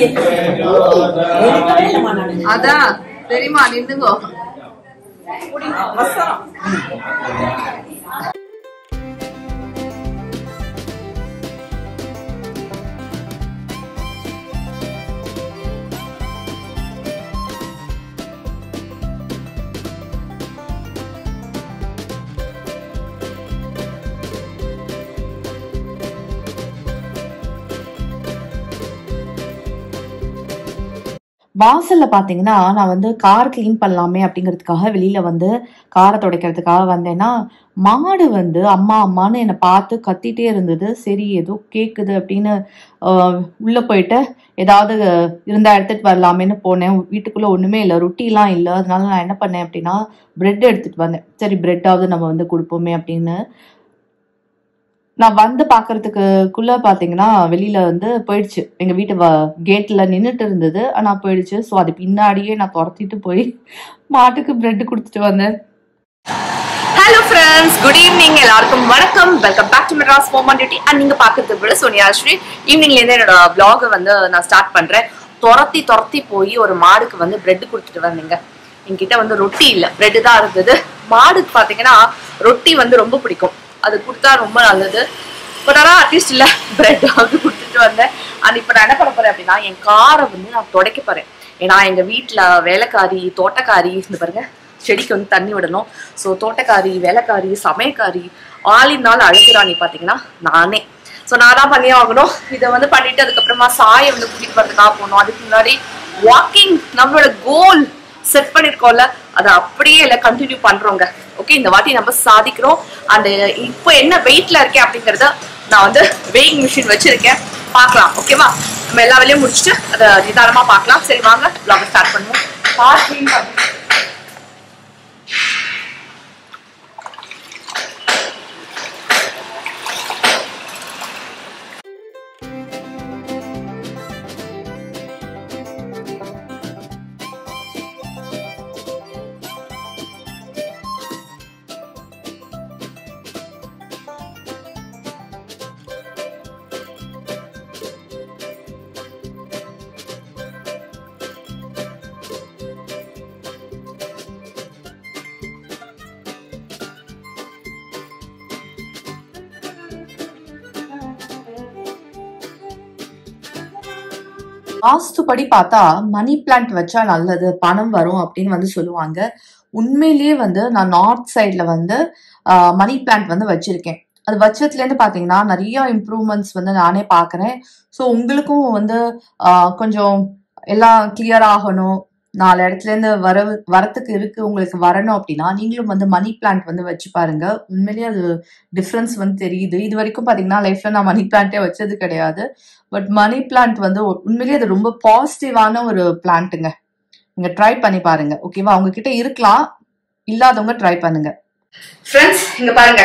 எடுக்கவே இல்லைம்மா நானு. அதான் தெரியுமா நின்னுங்கோ அவசரம் வாசல்ல பாத்தீங்கன்னா நான் வந்து கார் க்ளீன் பண்ணலாமே அப்படிங்கிறதுக்காக வெளியில வந்து காரை துடைக்கிறதுக்காக வந்தேன்னா மாடு வந்து அம்மா அம்மான்னு என்னை பார்த்து கத்திட்டே இருந்தது சரி ஏதோ கேக்குது அப்படின்னு ஆஹ், உள்ள போயிட்டு ஏதாவது இருந்தா எடுத்துட்டு வரலாமேன்னு போனேன் வீட்டுக்குள்ள ஒண்ணுமே இல்லை ரொட்டிலாம் இல்லை அதனால நான் என்ன பண்ணேன் அப்படின்னா பிரெட் எடுத்துட்டு வந்தேன் சரி பிரெட்டாவது நம்ம வந்து கொடுப்போமே அப்படின்னு நான் வந்து பாக்குறதுக்குள்ள பாத்தீங்கன்னா வெளியில வந்து போயிடுச்சு எங்க வீட்டு கேட்ல நின்னுட்டு இருந்தது ஆனா போயிடுச்சு ஸோ அது பின்னாடியே நான் துரத்திட்டு போய் மாட்டுக்கு பிரெட் கொடுத்துட்டு வந்தேன் ஹலோ ஃப்ரெண்ட்ஸ் குட் ஈவினிங் எல்லாருக்கும் வணக்கம் welcome back to Madras home duty and நீங்க பாக்குறது விட சோனியா ஸ்ரீ ஈவினிங்ல இருந்து என்னோட vlog வந்து நான் ஸ்டார்ட் பண்றேன் துரத்தி துரத்தி போய் ஒரு மாடுக்கு வந்து பிரெட் கொடுத்துட்டு வந்தீங்க என்கிட்ட வந்து ரொட்டி இல்ல பிரெட் தான் இருந்தது மாடுக்கு பாத்தீங்கன்னா ரொட்டி வந்து ரொம்ப பிடிக்கும் அது கொடுத்தா ரொம்ப நல்லது பட் ஆனால் அட்லீஸ்ட் இல்லை பிரெட்டாவது கொடுத்துட்டு வந்தேன் அண்ட் இப்போ நான் என்ன பண்ண போறேன் அப்படின்னா என் காரை வந்து நான் துடைக்க போறேன் ஏன்னா எங்க வீட்டில் வேலைக்காரி தோட்டக்காரி இந்த பாருங்க செடிக்கு வந்து தண்ணி விடணும் ஸோ தோட்டக்காரி வேலைக்காரி சமையக்காரி ஆளினால் அழகுராணி பார்த்தீங்கன்னா நானே ஸோ நான் தான் பண்ணியே ஆகணும் இதை வந்து பண்ணிட்டு அதுக்கப்புறமா சாயை வந்து கூட்டிட்டு வரதுக்காக போகணும் அதுக்கு முன்னாடி வாக்கிங் நம்மளோட கோல் செட் பண்ணிருக்கோம்ல அதை அப்படியே இல்லை கண்டினியூ பண்றோங்க ஓகே இந்த வாட்டி நம்ம சாதிக்கிறோம் அந்த இப்போ என்ன வெயிட்ல இருக்கேன் அப்படிங்கறத நான் வந்து வெயிங் மிஷின் வச்சிருக்கேன் பார்க்கலாம் ஓகேவா நம்ம எல்லா வேலையும் முடிச்சுட்டு அதை நிதானமா பார்க்கலாம் சரி வாங்க vlog ஸ்டார்ட் பண்ணுவோம் கார் clean பண்ணு. வாஸ்துப்படி பார்த்தா மணி பிளான்ட் வச்சா நல்லது பணம் வரும் அப்படின்னு வந்து சொல்லுவாங்க உண்மையிலேயே வந்து நான் நார்த் சைட்ல வந்து மணி பிளான்ட் வந்து வச்சிருக்கேன் அது வச்சதுலேருந்து பார்த்தீங்கன்னா நிறைய இம்ப்ரூவ்மெண்ட்ஸ் வந்து நானே பார்க்குறேன் ஸோ உங்களுக்கும் வந்து ஆஹ், கொஞ்சம் எல்லாம் கிளியர் ஆகணும் நாலு இடத்துலேருந்து வர வரத்துக்கு இருக்கு உங்களுக்கு வரணும் அப்படின்னா நீங்களும் வந்து மணி பிளான்ட் வந்து வச்சு பாருங்க உண்மையிலேயே அது டிஃப்ரென்ஸ் வந்து தெரியுது இது வரைக்கும் பார்த்தீங்கன்னா லைஃப்ல நான் மணி பிளான்ட்டே வச்சது கிடையாது பட் மணி பிளான்ட் வந்து உ- உண்மையிலேயே அது ரொம்ப பாசிட்டிவான ஒரு பிளான்ட்டுங்க நீங்க ட்ரை பண்ணி பாருங்க ஓகேவா உங்ககிட்ட இருக்கலாம் இல்லாதவங்க ட்ரை பண்ணுங்க ஃப்ரெண்ட்ஸ் இங்க பாருங்க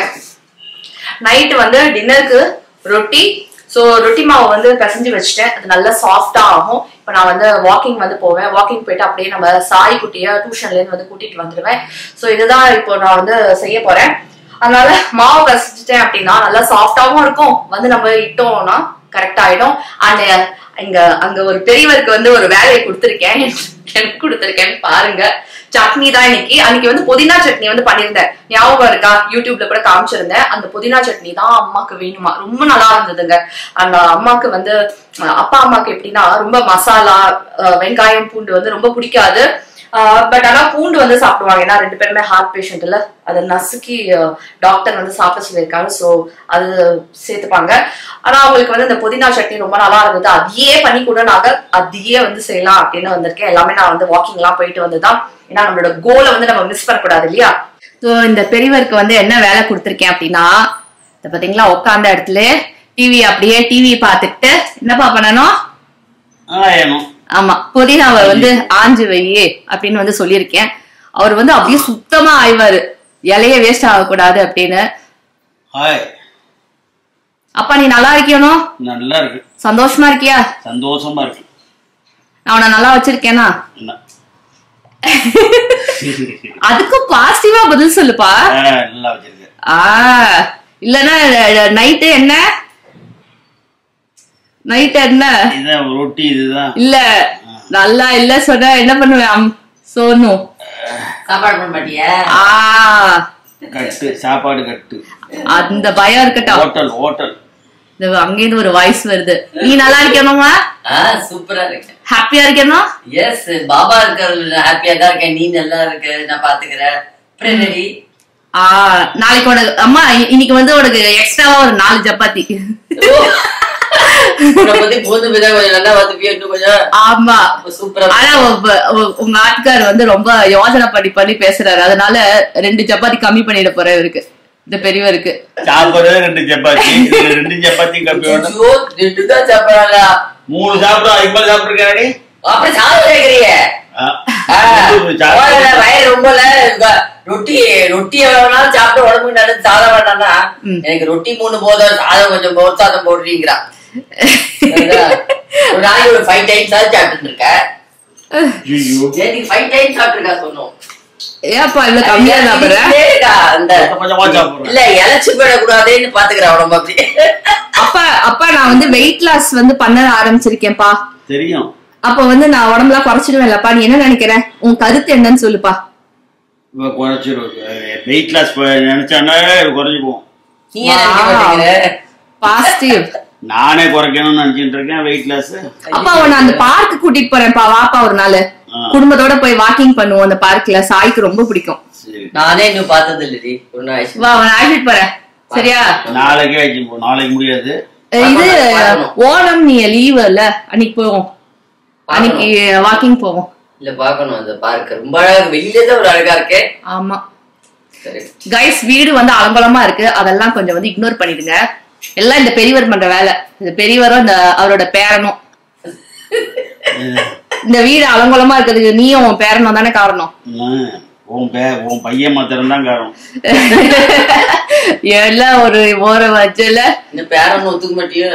நைட் வந்து டின்னருக்கு ரொட்டி ஸோ ரொட்டி மாவு வந்து பிசைஞ்சு வச்சுட்டேன் அது நல்லா சாஃப்டா ஆகும் இப்போ நான் வந்து வாக்கிங் வந்து போவேன் வாக்கிங் போயிட்டு அப்படியே நம்ம சாய் குட்டிய டியூஷன்ல இருந்து வந்து கூட்டிட்டு வந்துடுவேன் ஸோ இதுதான் இப்போ நான் வந்து செய்ய போறேன் அதனால மாவு பிசைஞ்சிட்டேன் அப்படின்னா நல்லா சாஃப்டாவும் இருக்கும் வந்து நம்ம இட்டோம்னா கரெக்ட் ஆயிடும் அண்ட் இங்க அங்க ஒரு பெரியவருக்கு வந்து ஒரு வேலையை கொடுத்துருக்கேன் எனக்கு கொடுத்துருக்கேன் பாருங்க சட்னி தான் இன்னைக்கு அன்னைக்கு வந்து புதினா சட்னி வந்து பண்ணியிருந்தேன் ஞாபகம் இருக்கா யூடியூப்ல கூட காமிச்சிருந்தேன் அந்த புதினா சட்னி தான் அம்மாக்கு வேணுமா ரொம்ப நல்லா இருந்ததுங்க அந்த அம்மாக்கு வந்து அஹ், அப்பா அம்மாக்கு எப்படின்னா ரொம்ப மசாலா அஹ், வெங்காயம் பூண்டு வந்து ரொம்ப பிடிக்காது பட் ஆனா பூண்டு வந்து சாப்பிடுவாங்க ஏன்னா ரெண்டு பேருமே ஹார்ட் பேஷண்ட் இல்ல அதை நசுக்கி டாக்டர் வந்து சாப்பிட சொல்லியிருக்காங்க ஸோ அது சேர்த்துப்பாங்க ஆனா அவங்களுக்கு வந்து இந்த புதினா சட்னி ரொம்ப நல்லா இருந்தது அதையே பண்ணி கூட நாங்க அதையே வந்து செய்யலாம் அப்படின்னு வந்திருக்கேன் எல்லாமே நான் வந்து வாக்கிங் எல்லாம் போயிட்டு வந்துதான் ஏன்னா நம்மளோட கோலை வந்து நம்ம மிஸ் பண்ணக்கூடாது இல்லையா ஸோ இந்த பெரியவருக்கு வந்து என்ன வேலை கொடுத்துருக்கேன் அப்படின்னா இந்த பாத்தீங்களா உட்காந்த இடத்துல டிவி அப்படியே டிவி பார்த்துட்டு என்னப்பா பண்ணணும் ஆயணும் ஆமா புதினாவை வந்து ஆஞ்சு வை அப்படின்னு வந்து சொல்லியிருக்கேன் அவர் வந்து அப்படியே சுத்தமா ஆய்வாரு இலைய வேஸ்ட் ஆகக்கூடாது அப்படின்னு ஹாய் அப்பா நீ நல்லா இருக்கியனோ நல்லா இருக்கு சந்தோஷமா இருக்கியா சந்தோஷமா இருக்கு நான் உன்னை நல்லா வச்சிருக்கேனா என்ன அதுக்கும் பாசிட்டிவா பதில் சொல்லுப்பா ஆ, நல்லா வச்சிருக்க ஆ இல்லன்னா நைட்டு என்ன நைட் என்ன இதுதான் ரொட்டி இதுதான் இல்ல நல்லா இல்ல சொன்னா என்ன பண்ணுவேன் சோனும் சாப்பாடு பண்ண மாட்டியா ஆ கட்டு சாப்பாடு கட்டு அந்த பயம் இருக்கட்டும் ஹோட்டல் ஹோட்டல் இந்த அங்கேருந்து ஒரு வாய்ஸ் வருது நீ நல்லா இருக்கணுமா ஆ சூப்பரா இருக்கு ஹாப்பியா இருக்கணும் எஸ் பாபா இருக்கிறது ஹாப்பியா தான் இருக்கேன் நீ நல்லா இருக்கு நான் பாத்துக்கிறேன் அப்புறம் என்னடி ஆ நாளைக்கு உனக்கு அம்மா இ- இன்னைக்கு வந்து உனக்கு எக்ஸ்ட்ராவா ஒரு நாலு சப்பாத்தி உன்னை பத்தி போது விதா கொஞ்சம் நல்லா வந்துப்பியா இன்னும் கொஞ்சம் ஆமா அப்ப சூப்பரா ஆனா உ- உ- உங்க ஆட்கார் வந்து ரொம்ப யோசனை பண்ணி பண்ணி பேசுறாரு அதனால ரெண்டு சப்பாத்தி கம்மி பண்ணிட போறேன் இவருக்கு இந்த பெரியவருக்கு சாப்பாடு ரெண்டு சப்பாத்தி இதுல ரெண்டு சப்பாத்தியும் கம்மி வேணும் ஐயோ, ரெண்டு தான் சாப்பிடறாளா மூணு சாப்பிடும் அதுக்கு மேல சாப்பிட்டுருக்காடி அப்படி சாப்பிட கேக்குறீங்க ஆ, போடல, வயிறு ரொம்ப இல்ல. இப்ப ரொட்டி ரொட்டி எவ்வளவு வேணாலும் சாப்பிட்டு உடம்புக்கு நல்லது சாதம் வேண்டாம்னா ம். எனக்கு ரொட்டி மூணு போதும் சாதம் கொஞ்சம் போர் சாதம் போடுறீங்கிறா சரிதா? ஒரு நாளைக்கு ஒரு ஃபைவ் டைம்ஸ் ஆச்சு சாப்பிட்டு இருக்க ஐயோ நேற்றுக்கு ஃபைவ் டைம்ஸ் சாப்பிட்டுருக்கா சொன்னோம் ஏப்பா இவ்வளவு கம்மியா சாப்பிடுற இருக்கா, அந்த கொஞ்சம் கொஞ்சமா சாப்பிடுறேன் இல்ல இழைச்சு போயிடக்கூடாதுன்னு பாத்துக்கிறேன் உடம்பு அப்படி அப்பா அப்பா நான் வந்து வெயிட் லாஸ் வந்து பண்ண ஆரம்பிச்சிருக்கேன்ப்பா தெரியும் அப்ப வந்து நான் உடம்புலாம் குறைச்சிடுவேன்லப்பா நீ என்ன நினைக்கிற உன் கருத்து என்னன்னு சொல்லுப்பா இப்ப குறைச்சிரும் வெயிட் லாஸ் நினைச்சானா குறைஞ்சு போகும் நீ ஏன் நினைக்க மாட்டேங்கிற பாசிட்டிவ் நானே குறைக்கணும்னு நினைச்சிட்டு இருக்கேன் வெயிட் லாஸ் அப்பா உன்னை அந்த பார்க் கூட்டிட்டு போறேன்ப்பா வாப்பா ஒரு நாள் ஆ. குடும்பத்தோட போய் வாக்கிங் பண்ணுவோம் அந்த பார்க்ல சாய்க்கு ரொம்ப பிடிக்கும் சரி நானே இன்னும் பார்த்தது இல்லடி ஒரு நாள் வா அவன் அழைச்சிட்டு போறேன் சரியா நாளைக்கே ஆச்சு போ நாளைக்கு முடியாது இது பார்க்கணும். ஓணம் நீ லீவு இல்ல அன்னைக்கு போவோம் அன்னைக்கு வாக்கிங் போவோம் இல்ல பாக்கணும் அந்த பார்க்க ரொம்ப அழகா இருக்கு. வெளியிலே தான் ஒரு அழகா இருக்கே ஆமா சரி கைஸ் வீடு வந்து அலங்கோலமா இருக்கு அதெல்லாம் கொஞ்சம் வந்து இக்னோர் பண்ணிடுங்க எல்லாம் இந்த பெரியவர் பண்ற வேலை இந்த பெரியவரும் இந்த அவரோட பேரனும் இந்த வீடு அலங்கோலமா இருக்கிறதுக்கு நீயும் உன் பேரனும் தானே காரணம் ம், உன் பே உன் பையன் மாத்திரம் தான் காரணம் எல்லாம் ஒரு ஓர வச்சல இந்த பேரன் ஒத்துக்க மாட்டியோ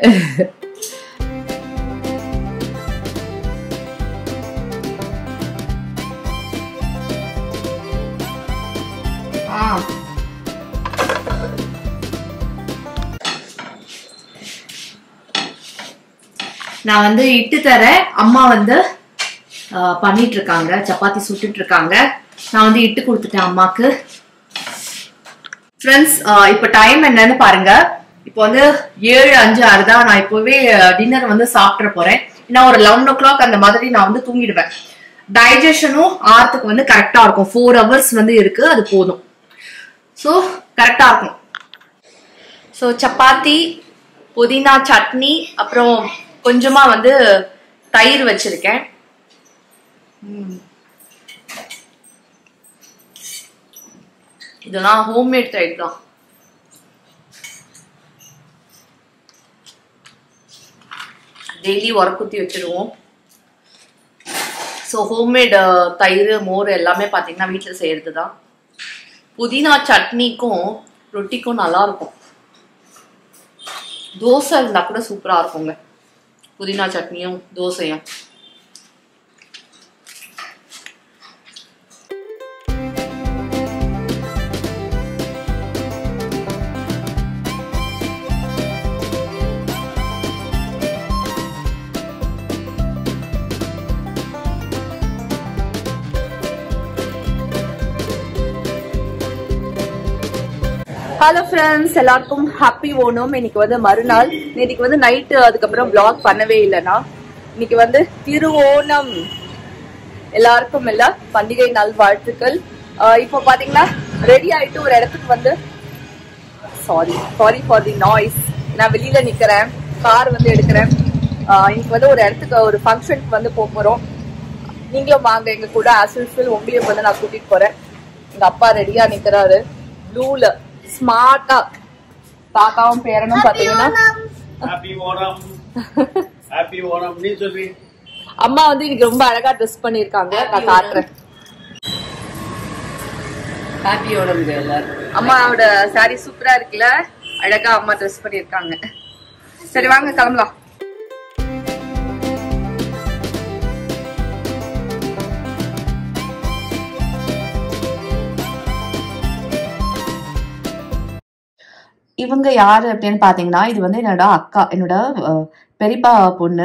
நான் வந்து இட்டு தரேன் அம்மா வந்து ஆஹ், பண்ணிட்டு இருக்காங்க சப்பாத்தி சுட்டுட்டு இருக்காங்க நான் வந்து இட்டு கொடுத்துட்டேன் அம்மாக்கு ஃப்ரெண்ட்ஸ் இப்போ டைம் என்னன்னு பாருங்க இப்போ வந்து ஏழு அஞ்சு ஆறு தான் நான் இப்போவே டின்னர் வந்து சாப்பிட்ற போறேன் ஏன்னா ஒரு லெவன் ஓ கிளாக் அந்த மாதிரி நான் வந்து தூங்கிடுவேன் டைஜஷனும் ஆறதுக்கு வந்து கரெக்டா இருக்கும் ஃபோர் ஹவர்ஸ் வந்து இருக்கு அது போதும் ஸோ கரெக்டா இருக்கும் ஸோ சப்பாத்தி புதினா சட்னி அப்புறம் கொஞ்சமா வந்து தயிர் வச்சிருக்கேன் ம். இதெல்லாம் ஹோம்மேட் தயிர் தான் டெய்லி உரக்குத்தி வச்சிருவோம் ஸோ ஹோம்மேட் தயிர் மோர் எல்லாமே பார்த்தீங்கன்னா வீட்டில் செய்யறது தான் புதினா சட்னிக்கும் ரொட்டிக்கும் நல்லா இருக்கும் தோசை இருந்தா கூட சூப்பரா இருக்குங்க புதினா சட்னியும் தோசையும் ஹலோ ஃப்ரெண்ட்ஸ் எல்லாருக்கும் ஹாப்பி ஓணம் இன்னைக்கு வந்து மறுநாள் நேற்றுக்கு வந்து நைட்டு அதுக்கப்புறம் vlog பண்ணவே இல்லைனா இன்னைக்கு வந்து திருவோணம் எல்லாருக்கும் எல்லாம் பண்டிகை நல் வாழ்த்துக்கள் ஆஹ் இப்போ பாத்தீங்கன்னா ரெடி ஆயிட்டு ஒரு இடத்துக்கு வந்து sorry sorry for the noise நான் வெளியில நிக்கிறேன் கார் வந்து எடுக்கிறேன் ஆஹ் இன்னைக்கு வந்து ஒரு இடத்துக்கு ஒரு ஃபங்க்ஷனுக்கு வந்து போக போறோம் நீங்களும் வாங்க எங்க கூட ஆஸ் யூஸ்வல் உங்களையும் வந்து நான் கூட்டிட்டு போறேன் எங்க அப்பா ரெடியா நிக்கிறாரு ப்ளூல ஸ்மார்ட்டா பாக்காவும் பேரனும் பாத்தீங்கன்னா ஹாப்பி ஓணம் ஹாப்பி ஓணம் நீ சொல்லி அம்மா வந்து இன்னைக்கு ரொம்ப அழகா ட்ரெஸ் பண்ணிருக்காங்க நான் காட்டுறேன் ஹாப்பி ஓணம் எல்லாரும் அம்மாவோட சாரி சூப்பரா இருக்குல்ல அழகா அம்மா ட்ரெஸ் பண்ணிருக்காங்க சரி வாங்க கிளம்பலாம் இவங்க யாரு அப்படின்னு பாத்தீங்கன்னா இது வந்து என்னோட அக்கா என்னோட அஹ், பெரியப்பா பொண்ணு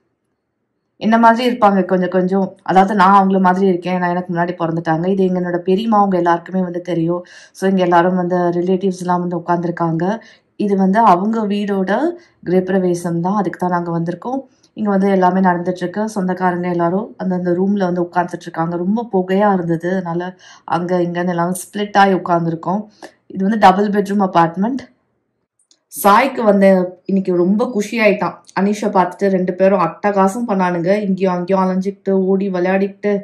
என்ன மாதிரி இருப்பாங்க கொஞ்சம் கொஞ்சம் அதாவது நான் அவங்கள மாதிரி இருக்கேன் நான் எனக்கு முன்னாடி பிறந்துட்டாங்க இது எங்களோட பெரியம்மா அவங்க எல்லாருக்குமே வந்து தெரியும் ஸோ இங்கே எல்லாரும் வந்து ரிலேட்டிவ்ஸ் எல்லாம் வந்து உட்காந்துருக்காங்க இது வந்து அவங்க வீடோட கிரகப்பிரவேசம் தான் அதுக்கு தான் நாங்கள் வந்திருக்கோம் இங்கே வந்து எல்லாமே நடந்துட்டுருக்கு சொந்தக்காரங்க எல்லாரும் அந்தந்த ரூமில் வந்து உட்காந்துட்டு இருக்காங்க ரொம்ப புகையாக இருந்தது அதனால் அங்கே இங்கேன்னு எல்லாமே ஸ்ப்ளிட் ஆகி உட்காந்துருக்கோம் இது வந்து டபுள் பெட்ரூம் அப்பார்ட்மெண்ட் சாய்க்கு வந்து இன்னைக்கு ரொம்ப குஷி ஆயிட்டான் அனிஷை பார்த்துட்டு ரெண்டு பேரும் அட்டகாசம் பண்ணானுங்க இங்கேயும் அங்கேயும் அலைஞ்சிக்கிட்டு ஓடி விளையாடிக்கிட்டு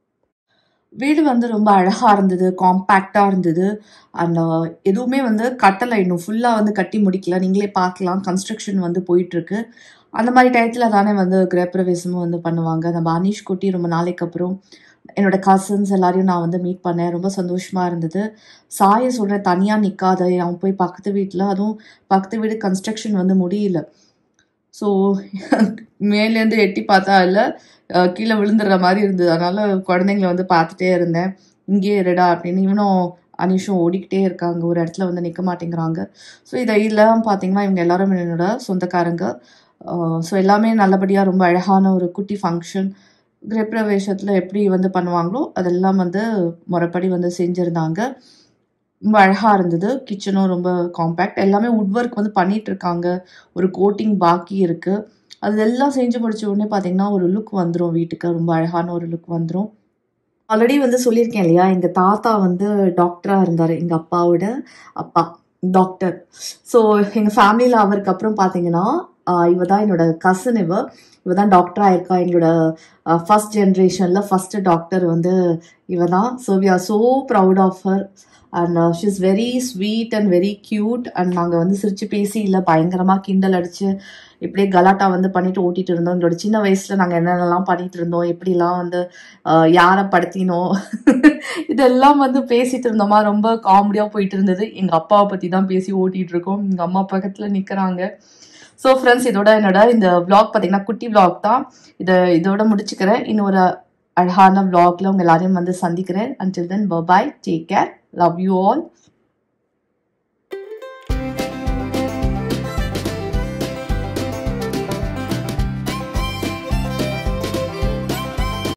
வீடு வந்து ரொம்ப அழகா இருந்தது காம்பேக்டா இருந்தது அண்ட் எதுவுமே வந்து கட்டலை இன்னும் ஃபுல்லா வந்து கட்டி முடிக்கல நீங்களே பார்க்கலாம் கன்ஸ்ட்ரக்ஷன் வந்து போயிட்டு இருக்கு அந்த மாதிரி டயத்துல தானே வந்து கிரகப்பிரவேசமும் வந்து பண்ணுவாங்க நம்ம அனீஷ் குட்டி ரொம்ப நாளைக்கு அப்புறம் என்னோட கசின்ஸ் எல்லாரையும் நான் வந்து மீட் பண்ணேன் ரொம்ப சந்தோஷமா இருந்தது சாயை சொல்றேன் தனியா நிக்காத அவன் போய் பக்கத்து வீட்டில் அதுவும் பக்கத்து வீடு கன்ஸ்ட்ரக்ஷன் வந்து முடியல ஸோ மேலேருந்து எட்டி பார்த்தா இல்லை கீழே விழுந்துடுற மாதிரி இருந்தது அதனால குழந்தைங்கள வந்து பார்த்துட்டே இருந்தேன் இங்கேயே இருடா அப்படின்னு இவனும் அனிஷும் ஓடிக்கிட்டே இருக்காங்க ஒரு இடத்துல வந்து நிற்க மாட்டேங்கிறாங்க ஸோ இதை இதெல்லாம் பார்த்தீங்கன்னா இவங்க எல்லாரும் என்னோட சொந்தக்காரங்க ஸோ எல்லாமே நல்லபடியாக ரொம்ப அழகான ஒரு குட்டி ஃபங்க்ஷன் கிரகப்பிரவேசத்தில் எப்படி வந்து பண்ணுவாங்களோ அதெல்லாம் வந்து முறைப்படி வந்து செஞ்சுருந்தாங்க ரொம்ப அழகாக இருந்தது கிச்சனும் ரொம்ப காம்பேக்ட் எல்லாமே வுட் ஒர்க் வந்து பண்ணிட்டு இருக்காங்க ஒரு கோட்டிங் பாக்கி இருக்கு அது எல்லாம் செஞ்சு முடிச்ச உடனே பார்த்தீங்கன்னா ஒரு லுக் வந்துடும் வீட்டுக்கு ரொம்ப அழகான ஒரு லுக் வந்துடும் ஆல்ரெடி வந்து சொல்லியிருக்கேன் இல்லையா எங்கள் தாத்தா வந்து டாக்டராக இருந்தார் எங்கள் அப்பாவோட அப்பா டாக்டர் ஸோ எங்கள் ஃபேமிலியில் அவருக்கு அப்புறம் பார்த்தீங்கன்னா ஆஹ் இவ தான் என்னோட கசன் இவ இவ தான் டாக்டர் ஆயிருக்கா எங்களோட ஃபர்ஸ்ட் ஜென்ரேஷனில் ஃபர்ஸ்ட் டாக்டர் வந்து இவ தான் so we are so proud of her and she is very sweet and very cute and நாங்கள் வந்து சிரிச்சு பேசி இல்லை பயங்கரமாக கிண்டல் அடிச்சு இப்படியே கலாட்டா வந்து பண்ணிட்டு ஓட்டிட்டு இருந்தோம் எங்களோட சின்ன வயசுல நாங்கள் என்னென்னலாம் பண்ணிட்டு இருந்தோம் எப்படிலாம் வந்து ஆஹ் யாரை படுத்தினோம் இதெல்லாம் வந்து பேசிட்டு இருந்தோமா ரொம்ப காமெடியாக போயிட்டு இருந்தது எங்கள் அப்பாவை பற்றி தான் பேசி ஓட்டிட்டு இருக்கோம் எங்கள் அம்மா பக்கத்தில் நிற்கிறாங்க ஸோ ஃப்ரெண்ட்ஸ் இதோட என்னோட இந்த vlog பார்த்தீங்கன்னா குட்டி vlog தான் இதை இதோட முடிச்சுக்கிறேன் இன்னொரு அழகான vlogல உங்க எல்லாரையும் வந்து சந்திக்கிறேன் until then bye bye take care love you all